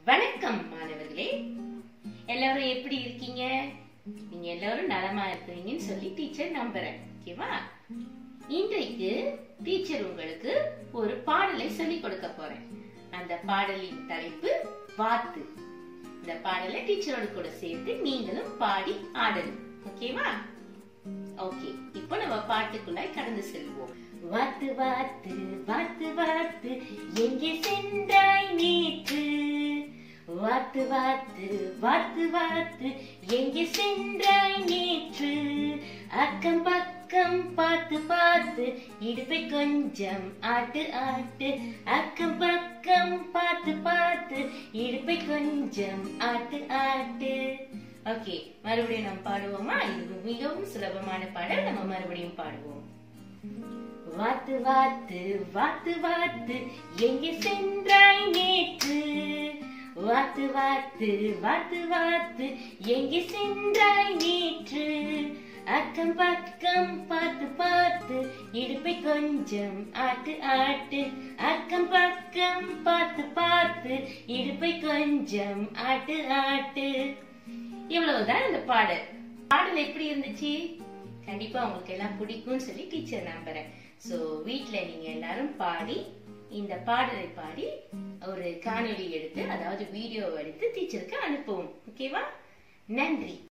வணக்கம் மாணவர்களே எல்லாரும் எப்படி இருக்கீங்க நீங்க எல்லாரும் நலமா இருக்கிறீங்கன்னு சொல்லி டீச்சர் நம்புறேன் ஓகேவா இன்றைக்கு டீச்சர் உங்களுக்கு ஒரு பாடலை சொல்லி கொடுக்க போறேன் அந்த பாடலின் தலைப்பு வாத்து இந்த பாடலை டீச்சரோட கூட சேர்த்து நீங்களும் பாடி ஆடணும் ஓகேவா ஓகே இப்போ நம்ம பாட்டுக்குள்ளாய் கடந்து செல்வோம் வாத்து வாத்து வாத்து வாத்து எங்கே சென்றாய் நேற்று வாத்து வாத்து வாத்து வாத்து எங்கே சென்றாய் நேற்று அக்கம் பக்கம் பார்த்து பார்த்து இடுப்பை கொஞ்சம் ஆட்டு ஆட்டு அக்கம் பக்கம் பார்த்து பார்த்து இடுப்பை கொஞ்சம் ஆட்டு ஆட்டு ஓகே மறுபடியும் நாம் பாடுவோமா இது மிகவும் சுலபமான பாடல் நம்ம மறுபடியும் பாடுவோம் வாத்து வாத்து வாத்து வாத்து எங்கே சென்றாய் நேற்று வாத்து வாத்து வாத்து வாத்து எங்கே சென்றாய் நேற்று அக்கம் பக்கம் பார்த்து பார்த்து இடுப்பை கொஞ்சம் ஆட்டு ஆட்டு அக்கம் பக்கம் பார்த்து பார்த்து இடுப்பை கொஞ்சம் ஆட்டு ஆட்டு இவ்வளவுதான் இந்த பாடல் பாடல் எப்படி இருந்துச்சு கண்டிப்பா உங்களுக்கு எல்லாம் பிடிக்கும்னு சொல்லி டீச்சர் நம்புறேன் சோ வீட்ல நீங்க எல்லாரும் பாடி இந்த பாடலை பாடி ஒரு காணொளி எடுத்து அதாவது வீடியோ எடுத்து டீச்சருக்கு அனுப்புவோம் ஓகேவா நன்றி